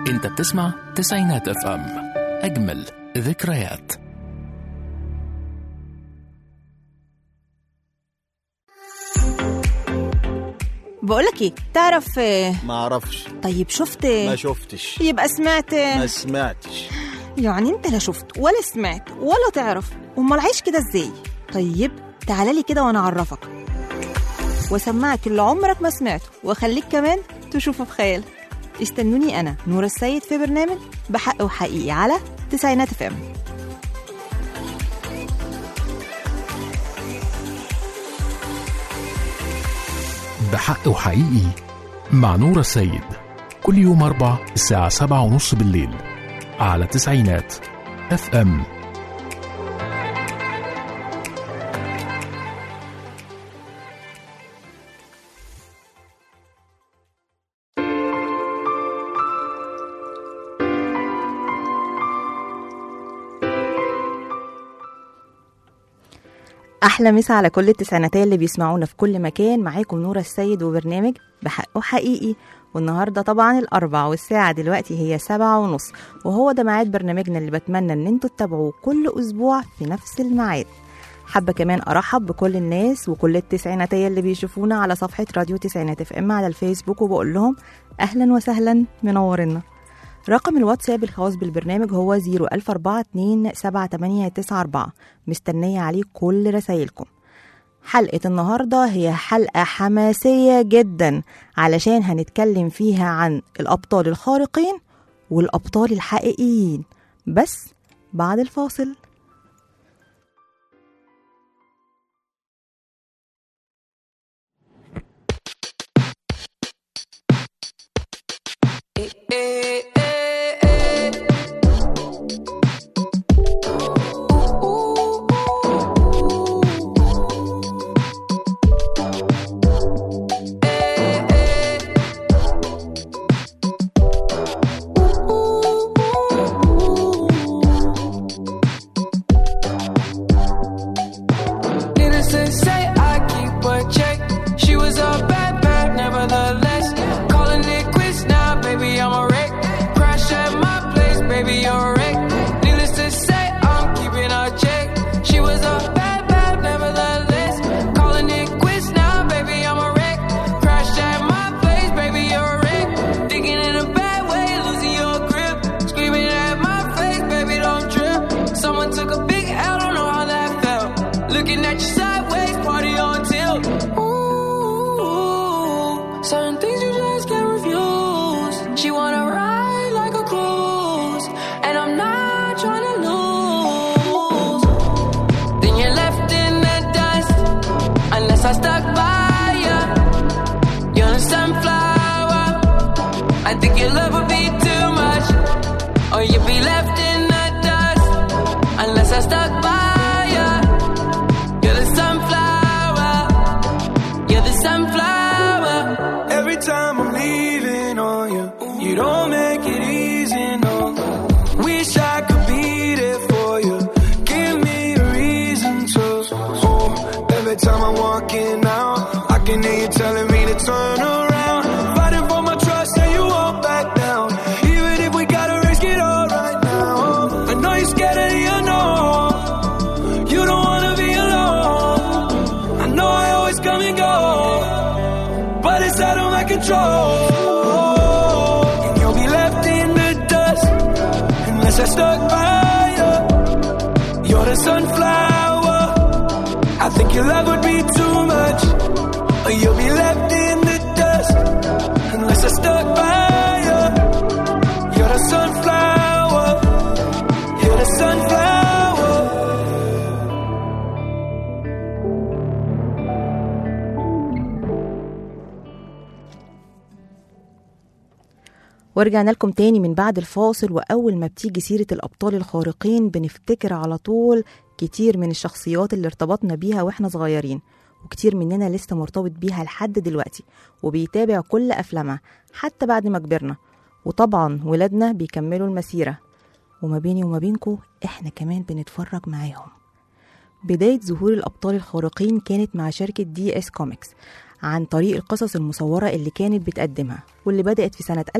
انت بتسمع تسعينات اف ام اجمل ذكريات بقولك ايه تعرف آه، ما اعرفش طيب شفت ما شفتش يبقى سمعت ما سمعتش يعني انت لا شفت ولا سمعت ولا تعرف امال عايش كده ازاي طيب تعالى لي كده وانا اعرفك واسمعك اللي عمرك ما سمعته واخليك كمان تشوفه في خيالك استنوني انا نور السيد في برنامج بحق وحقيقي على تسعينات اف ام بحق وحقيقي مع نور السيد كل يوم أربع الساعة سبعة ونص بالليل على تسعينات اف ام احلى مسا على كل التسعيناتيه اللي بيسمعونا في كل مكان معاكم نورة السيد وبرنامج بحقه حقيقي والنهارده طبعا الاربع والساعه دلوقتي هي سبعة ونص وهو ده ميعاد برنامجنا اللي بتمنى ان انتوا تتابعوه كل اسبوع في نفس الميعاد حابة كمان أرحب بكل الناس وكل التسعيناتية اللي بيشوفونا على صفحة راديو تسعينات اف ام على الفيسبوك وبقول لهم أهلا وسهلا منورنا رقم الواتساب الخاص بالبرنامج هو 004278994 مستنية عليه كل رسايلكم حلقة النهاردة هي حلقة حماسية جدا علشان هنتكلم فيها عن الأبطال الخارقين والأبطال الحقيقيين بس بعد الفاصل Needless to say, I keep a check. She was a bad, bad, nevertheless. Calling it quits now, baby, I'm a wreck. Crash at my place, baby, you're a wreck. Needless to say, I'm keeping a check. She was a bad, bad, nevertheless. Calling it quits now, baby, I'm a wreck. Crash at my place, baby, you're a wreck. Thinking in a bad way, losing your grip. Screaming at my face, baby, don't trip. Someone took a big L, don't know how that felt. Looking at you sideways, party on tilt. Ooh, certain things you just can't refuse. She wanna ride like a cruise, and I'm not trying to lose. Then you're left in the dust, unless I stuck by you. You're a sunflower. I think your love would be too much, or you'd be left in the dust, unless I stuck by you. You're the sunflower. You're the sunflower. Every time I'm leaving on you, you don't make it easy, no. Wish I could be there for you. Give me a reason to. Oh, every time I'm walking out, I can hear you telling me to turn around. Fighting for my trust, and you won't back down. Even if we gotta risk it all right now. I know you're scared of the unknown. You don't wanna be alone. I know I always come and go but it's out of my control. And you'll be left in the dust unless I stuck by you. You're the sunflower. I think your love would be too much, or you'll be left in the dust unless I stuck by you. You're the sunflower. You're the sunflower. ورجعنا لكم تاني من بعد الفاصل وأول ما بتيجي سيرة الأبطال الخارقين بنفتكر على طول كتير من الشخصيات اللي ارتبطنا بيها واحنا صغيرين وكتير مننا لسه مرتبط بيها لحد دلوقتي وبيتابع كل أفلامها حتى بعد ما كبرنا وطبعا ولادنا بيكملوا المسيرة وما بيني وما بينكو احنا كمان بنتفرج معاهم بداية ظهور الأبطال الخارقين كانت مع شركة دي اس كوميكس عن طريق القصص المصورة اللي كانت بتقدمها واللي بدأت في سنة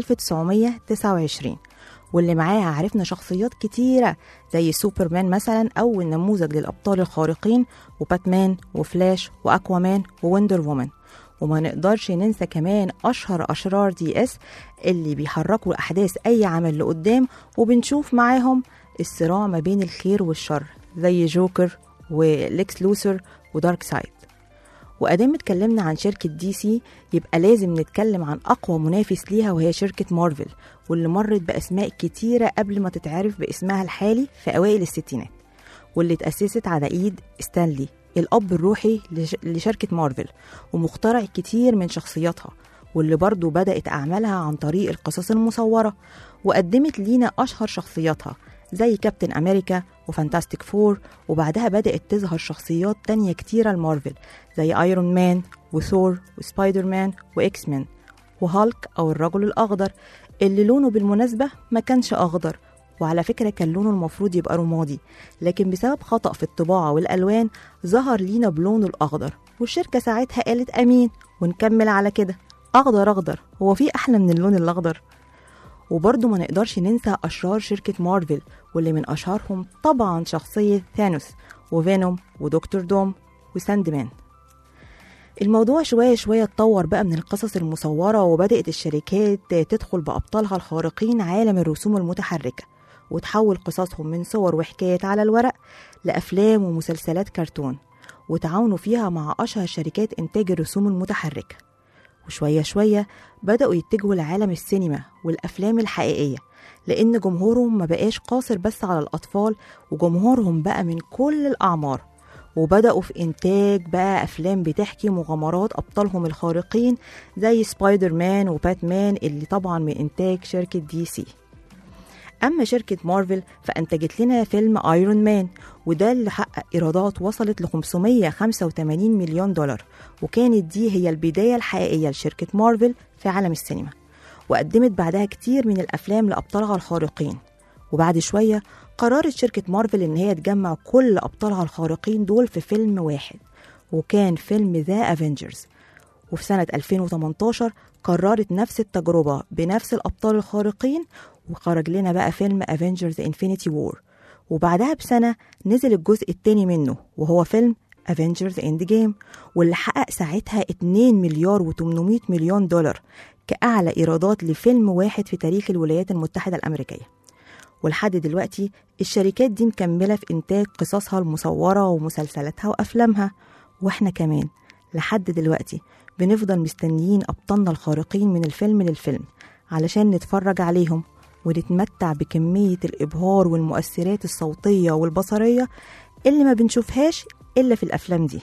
1929 واللي معاها عرفنا شخصيات كتيرة زي سوبرمان مثلا أو النموذج للأبطال الخارقين وباتمان وفلاش وأكوامان ووندر وومن وما نقدرش ننسى كمان أشهر أشرار دي اس اللي بيحركوا أحداث أي عمل لقدام وبنشوف معاهم الصراع ما بين الخير والشر زي جوكر وليكس لوثر ودارك سايد وادام اتكلمنا عن شركه دي سي يبقى لازم نتكلم عن اقوى منافس ليها وهي شركه مارفل واللي مرت باسماء كتيره قبل ما تتعرف باسمها الحالي في اوائل الستينات واللي اتاسست على ايد ستانلي الاب الروحي لش- لشركه مارفل ومخترع كتير من شخصياتها واللي برضه بدأت أعمالها عن طريق القصص المصورة وقدمت لينا أشهر شخصياتها زي كابتن أمريكا وفانتاستيك فور وبعدها بدأت تظهر شخصيات تانية كتيرة لمارفل زي ايرون مان وثور وسبايدر مان واكس مان وهالك أو الرجل الأخضر اللي لونه بالمناسبة ما كانش أخضر وعلى فكرة كان لونه المفروض يبقى رمادي لكن بسبب خطأ في الطباعة والألوان ظهر لينا بلونه الأخضر والشركة ساعتها قالت أمين ونكمل على كده أخضر أخضر هو في أحلى من اللون الأخضر وبرضه ما نقدرش ننسى أشرار شركة مارفل واللي من أشهرهم طبعا شخصية ثانوس وفينوم ودكتور دوم وساندمان الموضوع شوية شوية اتطور بقى من القصص المصورة وبدأت الشركات تدخل بأبطالها الخارقين عالم الرسوم المتحركة وتحول قصصهم من صور وحكايات على الورق لأفلام ومسلسلات كرتون وتعاونوا فيها مع أشهر شركات إنتاج الرسوم المتحركة وشوية شوية بدأوا يتجهوا لعالم السينما والأفلام الحقيقية لأن جمهورهم ما بقاش قاصر بس على الأطفال وجمهورهم بقى من كل الأعمار وبدأوا في إنتاج بقى أفلام بتحكي مغامرات أبطالهم الخارقين زي سبايدر مان وباتمان اللي طبعا من إنتاج شركة دي سي أما شركة مارفل فأنتجت لنا فيلم ايرون مان وده اللي حقق إيرادات وصلت ل 585 مليون دولار وكانت دي هي البداية الحقيقية لشركة مارفل في عالم السينما وقدمت بعدها كتير من الأفلام لأبطالها الخارقين وبعد شوية قررت شركة مارفل إن هي تجمع كل أبطالها الخارقين دول في فيلم واحد وكان فيلم ذا افنجرز وفي سنة 2018 قررت نفس التجربة بنفس الأبطال الخارقين وخرج لنا بقى فيلم افنجرز انفينيتي وور وبعدها بسنة نزل الجزء التاني منه وهو فيلم افنجرز اند جيم واللي حقق ساعتها 2 مليار و800 مليون دولار كأعلى إيرادات لفيلم واحد في تاريخ الولايات المتحدة الأمريكية ولحد دلوقتي الشركات دي مكملة في إنتاج قصصها المصورة ومسلسلاتها وأفلامها وإحنا كمان لحد دلوقتي بنفضل مستنيين أبطالنا الخارقين من الفيلم للفيلم علشان نتفرج عليهم ونتمتع بكمية الإبهار والمؤثرات الصوتية والبصرية اللي ما بنشوفهاش إلا في الأفلام دي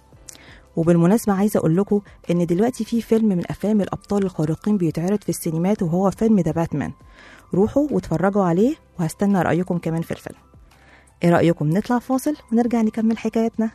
وبالمناسبة عايزة أقول لكم إن دلوقتي في فيلم من أفلام الأبطال الخارقين بيتعرض في السينمات وهو فيلم ذا باتمان روحوا واتفرجوا عليه وهستنى رأيكم كمان في الفيلم إيه رأيكم نطلع فاصل ونرجع نكمل حكايتنا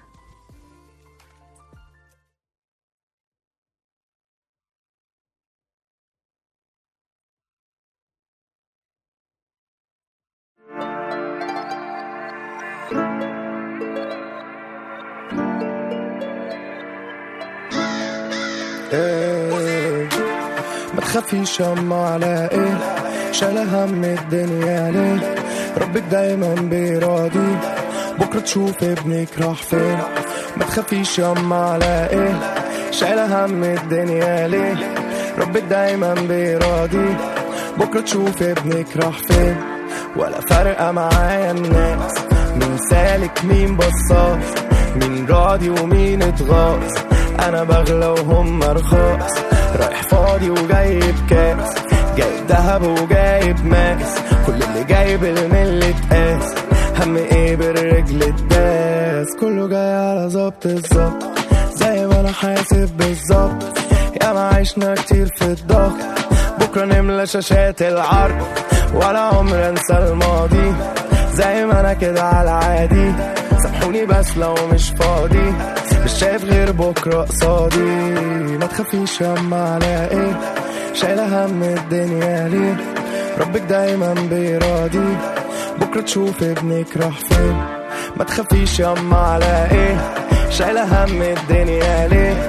ايه ما تخافيش يما على ايه شايلة هم الدنيا ليه ربك دايما بيراضي بكرة تشوف ابنك راح فين ما تخافيش يما على ايه شايلة هم الدنيا ليه ربك دايما بيراضي بكرة تشوف ابنك راح فين ولا فارقة معايا الناس مين سالك مين بصاص مين راضي ومين اتغاظ انا بغلى وهم رخاص رايح فاضي وجايب كاس جايب دهب وجايب ماس كل اللي جايب الملة قاس هم ايه بالرجل الداس كله جاي على ظبط الظبط زي ما انا حاسب بالظبط يا ما عشنا كتير في الضغط بكرة نملى شاشات العرض ولا عمر انسى الماضي زي ما انا كده على عادي سامحوني بس لو مش فاضي مش شايف غير بكرة قصادي ما تخافيش ياما على ايه شايلة هم الدنيا ليه ربك دايما بيراضي بكرة تشوف ابنك راح فين ما تخافيش ياما على ايه شايلة هم الدنيا ليه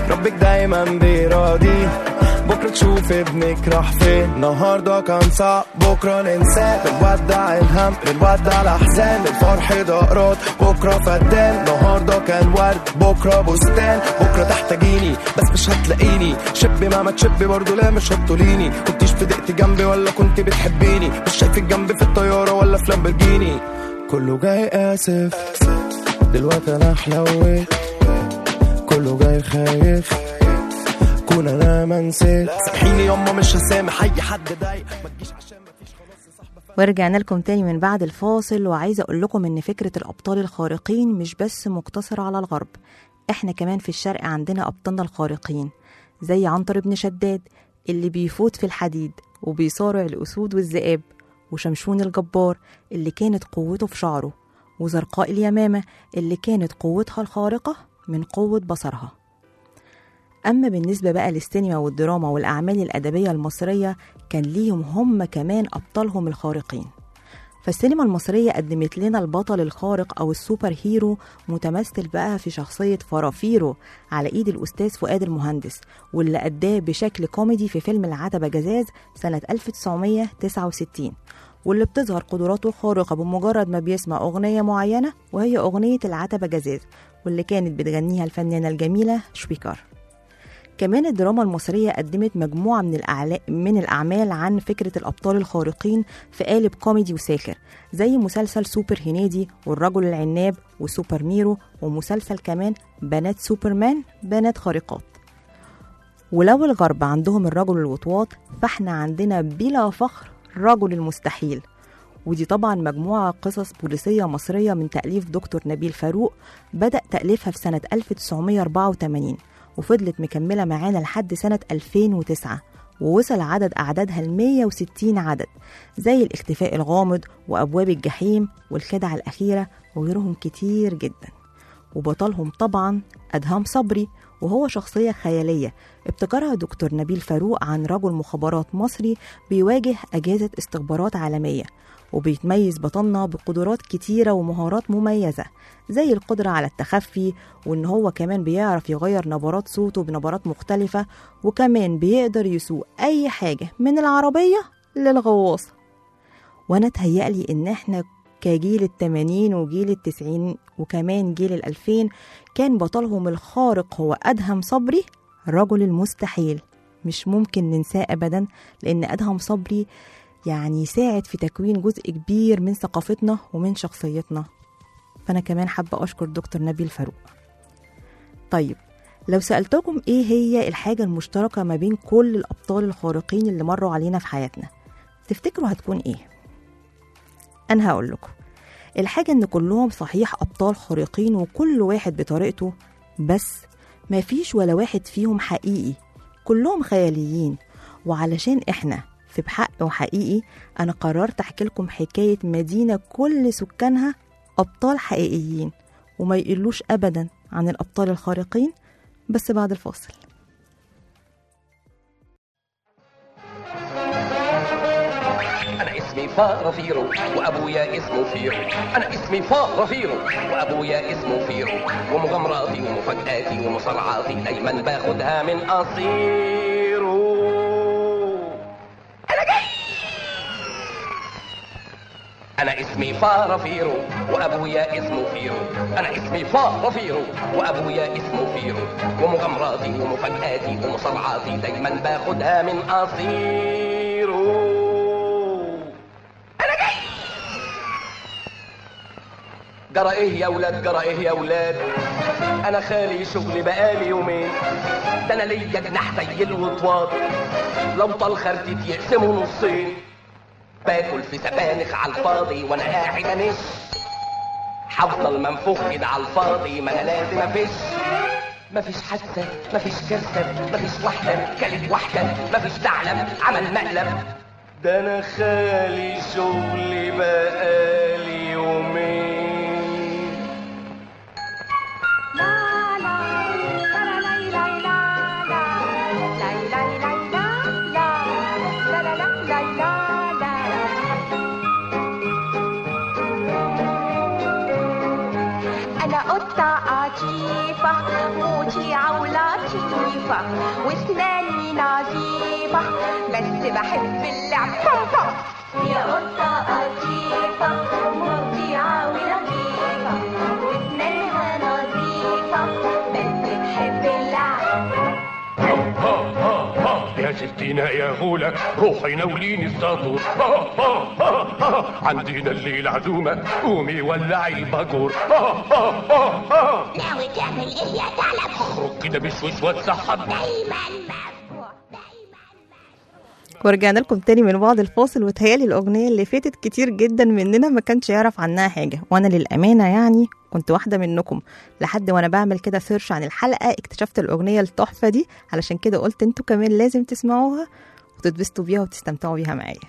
ربك دايما بيراضي بكرة تشوف ابنك راح فين النهاردة كان صعب بكرة ننساه بنودع الهم بنودع الأحزان الفرح دقرات بكرة فدان النهاردة كان ورد بكرة بستان بكرة تحتاجيني بس مش هتلاقيني شبي ما ما تشبي برضه لا مش هتطوليني كنتيش في دقتي جنبي ولا كنت بتحبيني مش شايفك جنبي في الطيارة ولا في لامبرجيني كله جاي آسف دلوقتي أنا حلويت كله جاي خايف كون انا ما نسيت سامحيني يما مش هسامح اي حد ضايق ما تجيش عشان مفيش خلاص يا صاحبي ورجعنا لكم تاني من بعد الفاصل وعايزة أقول لكم إن فكرة الأبطال الخارقين مش بس مقتصرة على الغرب إحنا كمان في الشرق عندنا أبطالنا الخارقين زي عنتر بن شداد اللي بيفوت في الحديد وبيصارع الأسود والذئاب وشمشون الجبار اللي كانت قوته في شعره وزرقاء اليمامة اللي كانت قوتها الخارقة من قوة بصرها أما بالنسبة بقى للسينما والدراما والأعمال الأدبية المصرية كان ليهم هم كمان أبطالهم الخارقين فالسينما المصرية قدمت لنا البطل الخارق أو السوبر هيرو متمثل بقى في شخصية فرافيرو على إيد الأستاذ فؤاد المهندس واللي أداه بشكل كوميدي في فيلم العتبة جزاز سنة 1969 واللي بتظهر قدراته الخارقة بمجرد ما بيسمع أغنية معينة وهي أغنية العتبة جزاز واللي كانت بتغنيها الفنانة الجميلة شويكار كمان الدراما المصرية قدمت مجموعة من, الأعلا... من الأعمال عن فكرة الأبطال الخارقين في قالب كوميدي وساخر زي مسلسل سوبر هنيدي والرجل العناب وسوبر ميرو ومسلسل كمان بنات سوبرمان بنات خارقات ولو الغرب عندهم الرجل الوطواط فاحنا عندنا بلا فخر رجل المستحيل ودي طبعا مجموعة قصص بوليسية مصرية من تأليف دكتور نبيل فاروق بدأ تأليفها في سنة 1984 وفضلت مكملة معانا لحد سنة 2009 ووصل عدد أعدادها ل 160 عدد زي الاختفاء الغامض وأبواب الجحيم والخدعة الأخيرة وغيرهم كتير جدا وبطلهم طبعا أدهم صبري وهو شخصية خيالية ابتكرها دكتور نبيل فاروق عن رجل مخابرات مصري بيواجه أجهزة استخبارات عالمية وبيتميز بطلنا بقدرات كتيرة ومهارات مميزة زي القدرة على التخفي وإن هو كمان بيعرف يغير نبرات صوته بنبرات مختلفة وكمان بيقدر يسوق أي حاجة من العربية للغواصة وأنا تهيألي إن إحنا كجيل التمانين وجيل التسعين وكمان جيل الألفين كان بطلهم الخارق هو أدهم صبري رجل المستحيل مش ممكن ننساه أبدا لأن أدهم صبري يعني ساعد في تكوين جزء كبير من ثقافتنا ومن شخصيتنا فأنا كمان حابة أشكر دكتور نبيل فاروق طيب لو سألتكم إيه هي الحاجة المشتركة ما بين كل الأبطال الخارقين اللي مروا علينا في حياتنا تفتكروا هتكون إيه؟ أنا هقول لكم الحاجة إن كلهم صحيح أبطال خارقين وكل واحد بطريقته بس ما فيش ولا واحد فيهم حقيقي كلهم خياليين وعلشان إحنا في بحق وحقيقي أنا قررت أحكي لكم حكاية مدينة كل سكانها أبطال حقيقيين وما يقلوش أبدا عن الأبطال الخارقين بس بعد الفاصل أنا اسمي فرافيرو وأبويا اسمه فيرو أنا اسمي فرافيرو وأبويا اسمه فيرو ومغامراتي ومفاجآتي ومصارعاتي دايما باخدها من قصيرو أنا جاي أنا اسمي فرافيرو وأبويا اسمه فيرو أنا اسمي فرافيرو وأبويا اسمه فيرو ومغامراتي ومفاجآتي ومصارعاتي دايما باخدها من قصيرو جرى ايه يا ولاد جرى ايه يا ولاد انا خالي شغلي بقالي يومين ده انا ليا جناح زي الوطواط لو طال خرتيت يقسموا نصين باكل في سبانخ على الفاضي وانا قاعد انش هفضل منفوخ كده على الفاضي ما انا لازم افش مفيش حادثة مفيش كارثة مفيش واحدة كلت واحدة مفيش ثعلب عمل مقلب ده انا خالي شغلي بقالي يومين أنا قطة عجيبة موتي عولاتي لطيفة واسناني نظيفة بس بحب اللعب بام بام يا قطة قطيفة مرضيعة ولطيفة واسنانها نظيفة بس بتحب اللعب يا ستينا يا غولة روحي ناوليني الساطور عندنا الليل عزومة قومي ولعي الباجور ناوي تعمل ايه يا ثعلب اخرج كده بشوش واتسحب دايما مفتوح ورجعنا لكم تاني من بعد الفاصل وتهيالي الأغنية اللي فاتت كتير جدا مننا ما كانش يعرف عنها حاجة وأنا للأمانة يعني كنت واحدة منكم لحد وأنا بعمل كده سيرش عن الحلقة اكتشفت الأغنية التحفة دي علشان كده قلت انتوا كمان لازم تسمعوها وتتبسطوا بيها وتستمتعوا بيها معايا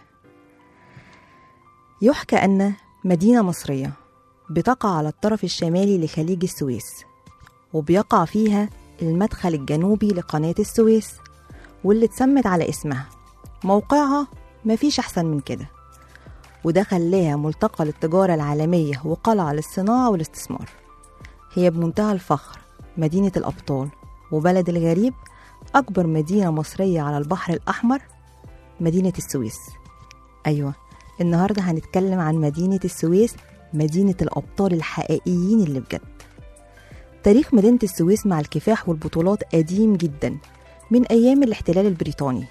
يحكى أن مدينة مصرية بتقع على الطرف الشمالي لخليج السويس وبيقع فيها المدخل الجنوبي لقناة السويس واللي اتسمت على اسمها موقعها مفيش أحسن من كده وده خلاها ملتقى للتجارة العالمية وقلعة للصناعة والاستثمار هي بمنتهى الفخر مدينة الأبطال وبلد الغريب أكبر مدينة مصرية على البحر الأحمر مدينة السويس أيوة النهاردة هنتكلم عن مدينة السويس مدينة الأبطال الحقيقيين اللي بجد تاريخ مدينة السويس مع الكفاح والبطولات قديم جدا من أيام الاحتلال البريطاني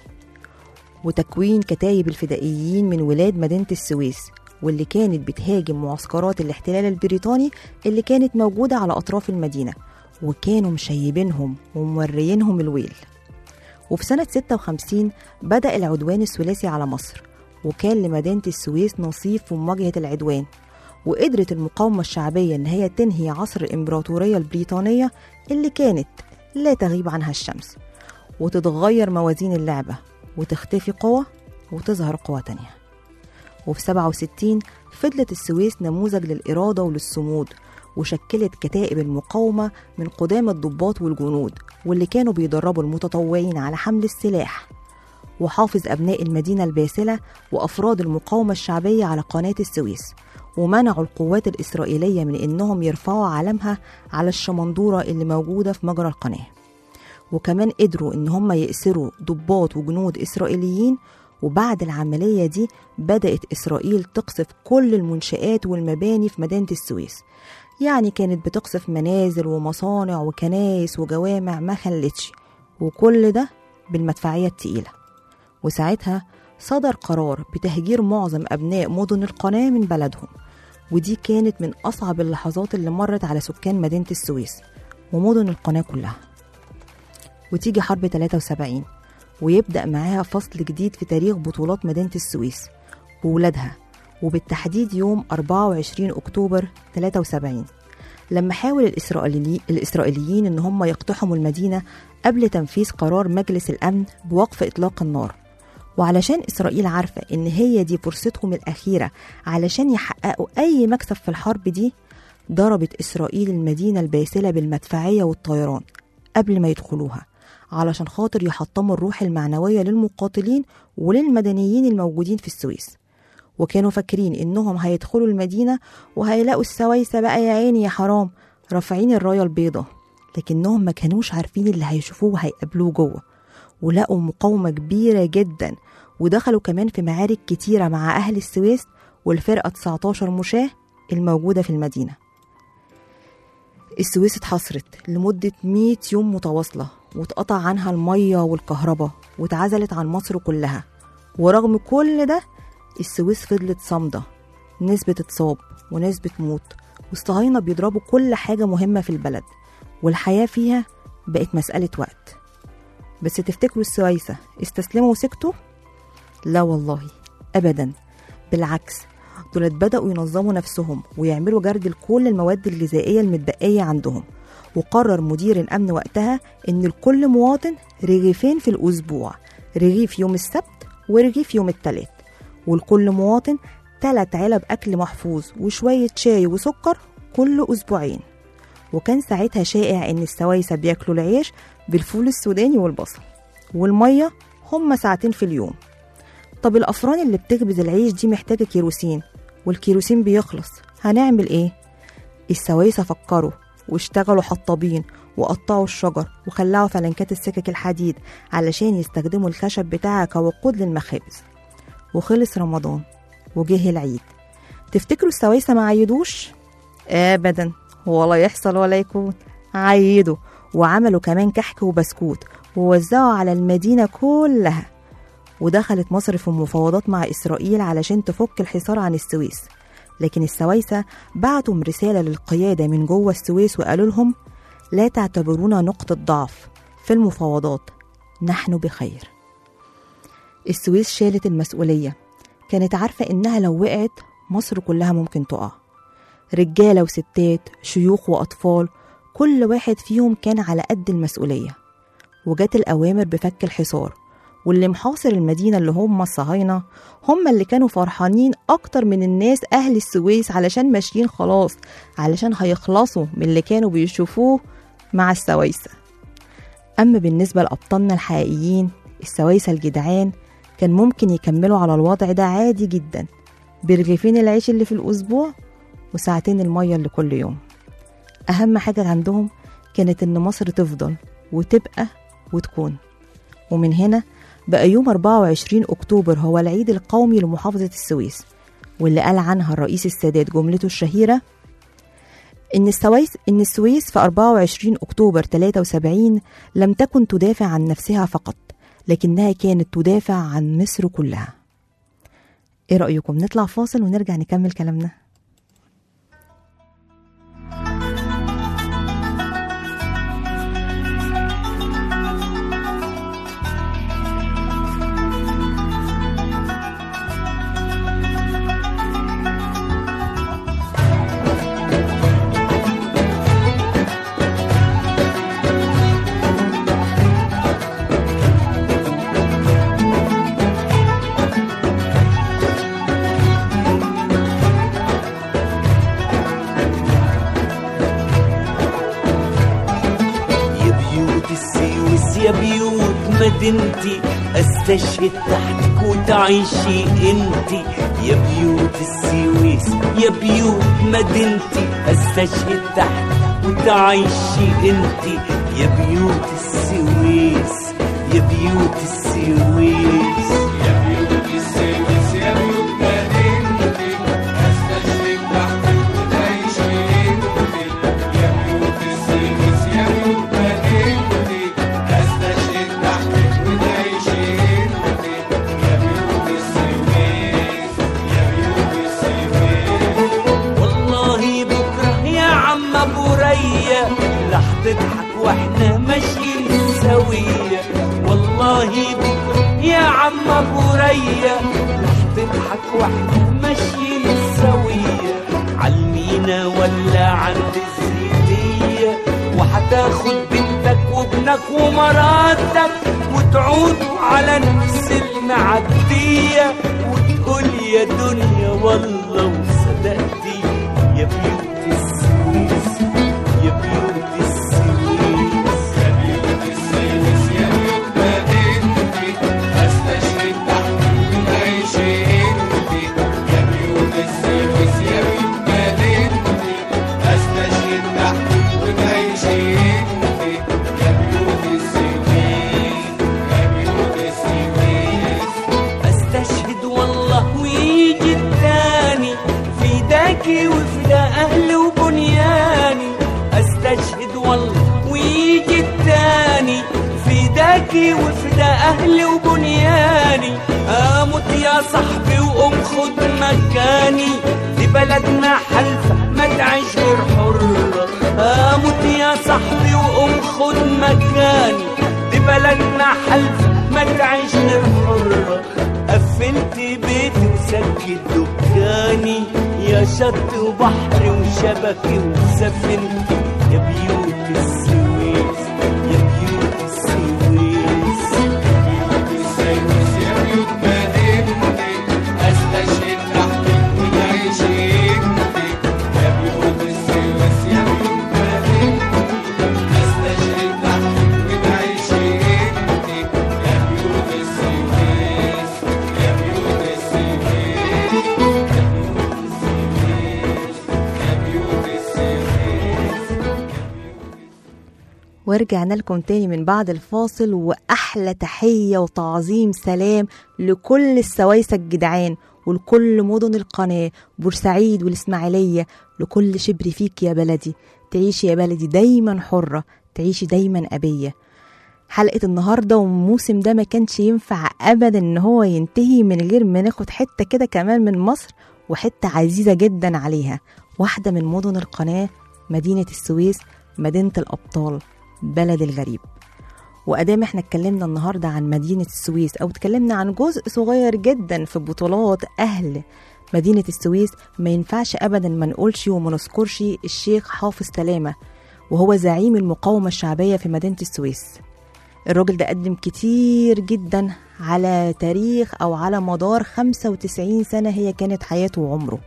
وتكوين كتايب الفدائيين من ولاد مدينة السويس واللي كانت بتهاجم معسكرات الاحتلال البريطاني اللي كانت موجودة على أطراف المدينة وكانوا مشيبينهم وموريينهم الويل وفي سنة 56 بدأ العدوان الثلاثي على مصر وكان لمدينة السويس نصيب في مواجهة العدوان وقدرت المقاومة الشعبية إن هي تنهي عصر الإمبراطورية البريطانية اللي كانت لا تغيب عنها الشمس وتتغير موازين اللعبة وتختفي قوة وتظهر قوة تانية وفي 67 فضلت السويس نموذج للإرادة وللصمود وشكلت كتائب المقاومة من قدام الضباط والجنود واللي كانوا بيدربوا المتطوعين على حمل السلاح وحافظ أبناء المدينة الباسلة وأفراد المقاومة الشعبية على قناة السويس ومنعوا القوات الإسرائيلية من إنهم يرفعوا علمها على الشمندورة اللي موجودة في مجرى القناة وكمان قدروا إن هم يأسروا ضباط وجنود إسرائيليين وبعد العملية دي بدأت إسرائيل تقصف كل المنشآت والمباني في مدينة السويس يعني كانت بتقصف منازل ومصانع وكنايس وجوامع ما خلتش وكل ده بالمدفعية التقيلة وساعتها صدر قرار بتهجير معظم أبناء مدن القناة من بلدهم ودي كانت من أصعب اللحظات اللي مرت على سكان مدينة السويس ومدن القناة كلها وتيجي حرب 73 ويبدأ معاها فصل جديد في تاريخ بطولات مدينة السويس وولادها وبالتحديد يوم 24 أكتوبر 73 لما حاول الإسرائيلي الإسرائيليين إن هم يقتحموا المدينة قبل تنفيذ قرار مجلس الأمن بوقف إطلاق النار وعلشان إسرائيل عارفة إن هي دي فرصتهم الأخيرة علشان يحققوا أي مكسب في الحرب دي ضربت إسرائيل المدينة الباسلة بالمدفعية والطيران قبل ما يدخلوها علشان خاطر يحطموا الروح المعنوية للمقاتلين وللمدنيين الموجودين في السويس وكانوا فاكرين إنهم هيدخلوا المدينة وهيلاقوا السوايسة بقى يا عيني يا حرام رافعين الراية البيضة لكنهم ما كانوش عارفين اللي هيشوفوه وهيقابلوه جوه ولقوا مقاومة كبيرة جدا ودخلوا كمان في معارك كتيرة مع أهل السويس والفرقة 19 مشاة الموجودة في المدينة السويس اتحصرت لمدة 100 يوم متواصلة واتقطع عنها المية والكهرباء واتعزلت عن مصر كلها ورغم كل ده السويس فضلت صامدة ناس بتتصاب وناس بتموت والصهاينة بيضربوا كل حاجة مهمة في البلد والحياة فيها بقت مسألة وقت بس تفتكروا السويسة استسلموا وسكتوا؟ لا والله أبدا بالعكس دولت بدأوا ينظموا نفسهم ويعملوا جرد لكل المواد الغذائية المتبقية عندهم وقرر مدير الأمن وقتها إن لكل مواطن رغيفين في الأسبوع رغيف يوم السبت ورغيف يوم التلات ولكل مواطن تلات علب أكل محفوظ وشوية شاي وسكر كل أسبوعين وكان ساعتها شائع إن السوايسة بياكلوا العيش بالفول السوداني والبصل والمية هما ساعتين في اليوم طب الأفران اللي بتخبز العيش دي محتاجة كيروسين والكيروسين بيخلص هنعمل إيه؟ السوايسة فكروا واشتغلوا حطابين وقطعوا الشجر وخلعوا فلنكات السكك الحديد علشان يستخدموا الخشب بتاعها كوقود للمخابز وخلص رمضان وجه العيد تفتكروا السوايسة ما عيدوش؟ أبدا ولا يحصل ولا يكون عيدوا وعملوا كمان كحك وبسكوت ووزعوا على المدينة كلها ودخلت مصر في مفاوضات مع إسرائيل علشان تفك الحصار عن السويس لكن السوايسة بعتوا رسالة للقيادة من جوه السويس وقالوا لهم لا تعتبرونا نقطة ضعف في المفاوضات نحن بخير السويس شالت المسؤولية كانت عارفة إنها لو وقعت مصر كلها ممكن تقع رجالة وستات شيوخ وأطفال كل واحد فيهم كان على قد المسؤولية وجت الأوامر بفك الحصار واللي محاصر المدينة اللي هم الصهاينة هم اللي كانوا فرحانين أكتر من الناس أهل السويس علشان ماشيين خلاص علشان هيخلصوا من اللي كانوا بيشوفوه مع السوايسة أما بالنسبة لأبطالنا الحقيقيين السوايسة الجدعان كان ممكن يكملوا على الوضع ده عادي جدا برغيفين العيش اللي في الأسبوع وساعتين المية اللي كل يوم أهم حاجة عندهم كانت إن مصر تفضل وتبقى وتكون ومن هنا بقى يوم 24 أكتوبر هو العيد القومي لمحافظة السويس واللي قال عنها الرئيس السادات جملته الشهيرة إن السويس إن السويس في 24 أكتوبر 73 لم تكن تدافع عن نفسها فقط لكنها كانت تدافع عن مصر كلها إيه رأيكم نطلع فاصل ونرجع نكمل كلامنا يا بيوت السويس يا بيوت مدينتي استشهد تحتك وتعيشي انتي يا بيوت السويس يا بيوت مدينتي استشهد تحتك وتعيشي انتي يا بيوت السويس يا بيوت السويس يا بيوت السويس يا بيوت مدينتي استشهد تحتك وتعيشي انتي يا بيوت السويس يا بيوت مدينتي استشهد تحتك وتعيشي انتي يا بيوت السويس يا بيوت السويس والله بكره يا عم ابو ريا رح تضحك واحنا ماشيين سوية والله بكره يا عم ابو ريا رح تضحك واحنا ماشيين سوية عالمينا ولا عند الزيتية وهتاخد بنتك وابنك ومراتك وتعودوا على نفس المعدية وتقول يا دنيا والله وصدقتي يا بيوت السويس يا بيوت السويس يا بيوت السويس يا بيوت مدينتي استشهد تحتك وتعيشي انتي يا بيوت السويس يا بيوت مدينتي استشهد تحتك وتعيشي انتي يا بيوت السويس يا بيوت السويس استشهد والله ويجي التاني فداكي وفدا اهلي وبنياني استشهد والله ويجي التاني فداكي وفدا اهلي وبنياني اموت يا صاحبي وقوم خد مكاني في بلدنا حلفة ما تعيش غير حرة اموت يا صاحبي وقوم خد مكاني دي بلدنا حلفة ما تعيش غير حرة قفلت بيتي وسكت دكاني يا شط وبحر وشبكي وسفنتي يا بيوت السويس يا بيوت السويس يا بيوت السويس يا بيوت مدينتي استشهد تحتك وتعيشي انتي يا بيوت السويس يا بيوت مدينتي استشهد تحتك وتعيشي انتي يا بيوت السويس يا بيوت السويس يا بيوت السويس ورجعنا لكم تاني من بعد الفاصل وأحلى تحية وتعظيم سلام لكل السوايسة الجدعان ولكل مدن القناة بورسعيد والإسماعيلية لكل شبر فيك يا بلدي تعيشي يا بلدي دايما حرة تعيشي دايما أبية حلقة النهاردة والموسم ده ما كانش ينفع أبدا إن هو ينتهي من غير ما ناخد حتة كده كمان من مصر وحتة عزيزة جدا عليها واحدة من مدن القناة مدينة السويس مدينة الأبطال بلد الغريب وأدام احنا اتكلمنا النهاردة عن مدينة السويس أو اتكلمنا عن جزء صغير جدا في بطولات أهل مدينة السويس ما ينفعش أبدا ما نقولش وما نذكرش الشيخ حافظ سلامة وهو زعيم المقاومة الشعبية في مدينة السويس الراجل ده قدم كتير جدا على تاريخ أو على مدار 95 سنة هي كانت حياته وعمره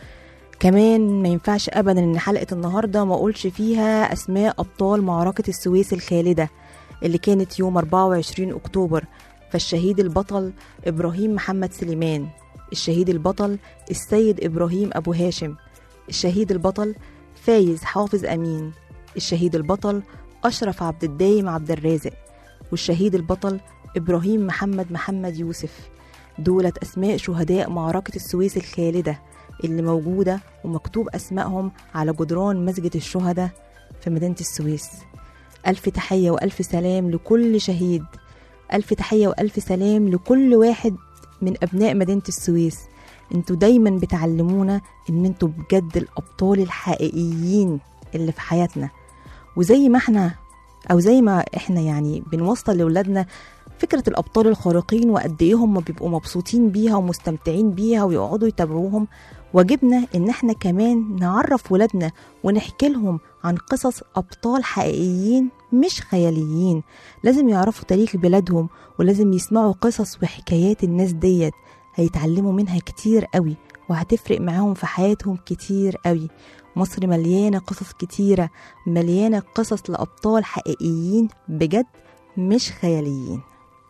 كمان ما ينفعش ابدا ان حلقه النهارده ما اقولش فيها اسماء ابطال معركه السويس الخالده اللي كانت يوم 24 اكتوبر فالشهيد البطل ابراهيم محمد سليمان الشهيد البطل السيد ابراهيم ابو هاشم الشهيد البطل فايز حافظ امين الشهيد البطل اشرف عبد الدايم عبد الرازق والشهيد البطل ابراهيم محمد محمد يوسف دولت اسماء شهداء معركه السويس الخالده اللي موجودة ومكتوب أسمائهم على جدران مسجد الشهداء في مدينة السويس ألف تحية وألف سلام لكل شهيد ألف تحية وألف سلام لكل واحد من أبناء مدينة السويس انتوا دايما بتعلمونا ان انتوا بجد الأبطال الحقيقيين اللي في حياتنا وزي ما احنا أو زي ما احنا يعني بنوصل لأولادنا فكرة الأبطال الخارقين وقد إيه هم بيبقوا مبسوطين بيها ومستمتعين بيها ويقعدوا يتابعوهم واجبنا إن إحنا كمان نعرف ولادنا ونحكي لهم عن قصص أبطال حقيقيين مش خياليين لازم يعرفوا تاريخ بلادهم ولازم يسمعوا قصص وحكايات الناس ديت هيتعلموا منها كتير قوي وهتفرق معاهم في حياتهم كتير قوي مصر مليانة قصص كتيرة مليانة قصص لأبطال حقيقيين بجد مش خياليين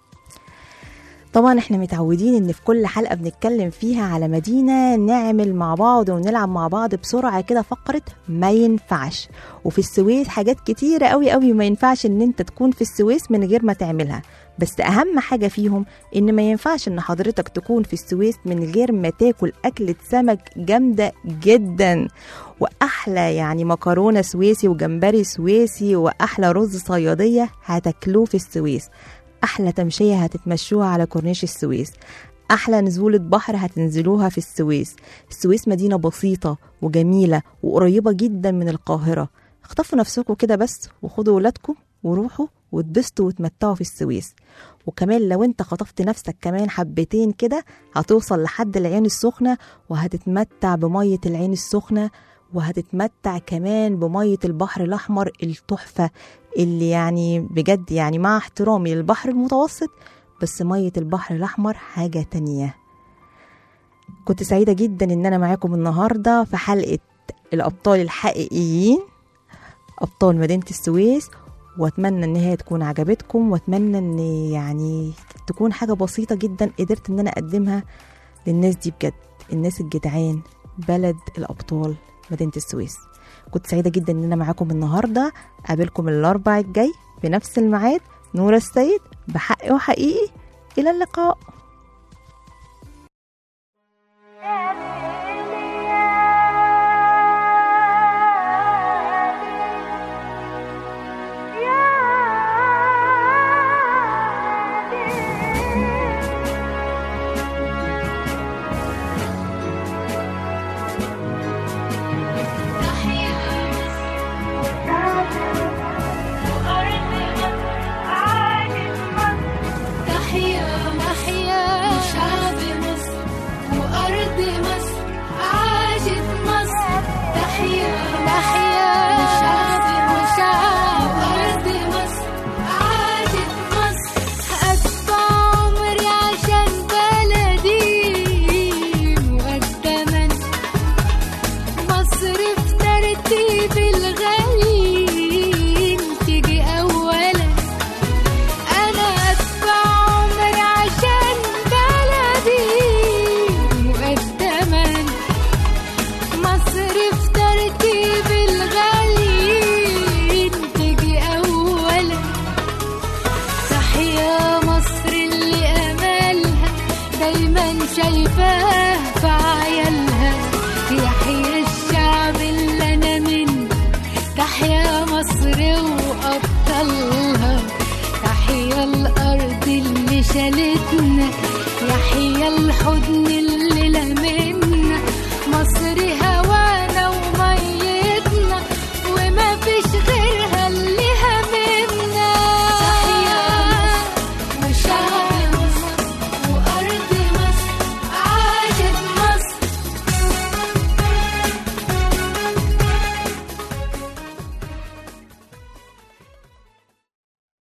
طبعا احنا متعودين ان في كل حلقه بنتكلم فيها على مدينه نعمل مع بعض ونلعب مع بعض بسرعه كده فقره ما ينفعش وفي السويس حاجات كتيره قوي قوي ما ينفعش ان انت تكون في السويس من غير ما تعملها بس اهم حاجه فيهم ان ما ينفعش ان حضرتك تكون في السويس من غير ما تاكل اكله سمك جامده جدا واحلى يعني مكرونه سويسي وجمبري سويسي واحلى رز صياديه هتاكلوه في السويس احلى تمشيه هتتمشوها على كورنيش السويس احلى نزوله بحر هتنزلوها في السويس السويس مدينه بسيطه وجميله وقريبه جدا من القاهره اخطفوا نفسكم كده بس وخدوا ولادكم وروحوا واتبسطوا وتمتعوا في السويس وكمان لو انت خطفت نفسك كمان حبتين كده هتوصل لحد العين السخنة وهتتمتع بمية العين السخنة وهتتمتع كمان بمية البحر الأحمر التحفة اللي يعني بجد يعني مع احترامي للبحر المتوسط بس مية البحر الأحمر حاجة تانية كنت سعيدة جدا إن أنا معاكم النهاردة في حلقة الأبطال الحقيقيين أبطال مدينة السويس واتمنى ان هي تكون عجبتكم واتمنى ان يعني تكون حاجه بسيطه جدا قدرت ان انا اقدمها للناس دي بجد الناس الجدعان بلد الابطال مدينه السويس كنت سعيده جدا ان انا معاكم النهارده قابلكم الاربع الجاي بنفس الميعاد نورة السيد بحق وحقيقي الى اللقاء تحيا تحيا شعب مصر وأرض مصر دايما شايفاه في عيالها يحيى الشعب اللي انا منه تحيا مصر وابطالها تحيا الارض اللي شالتنا يحيا الحضن اللي لمنا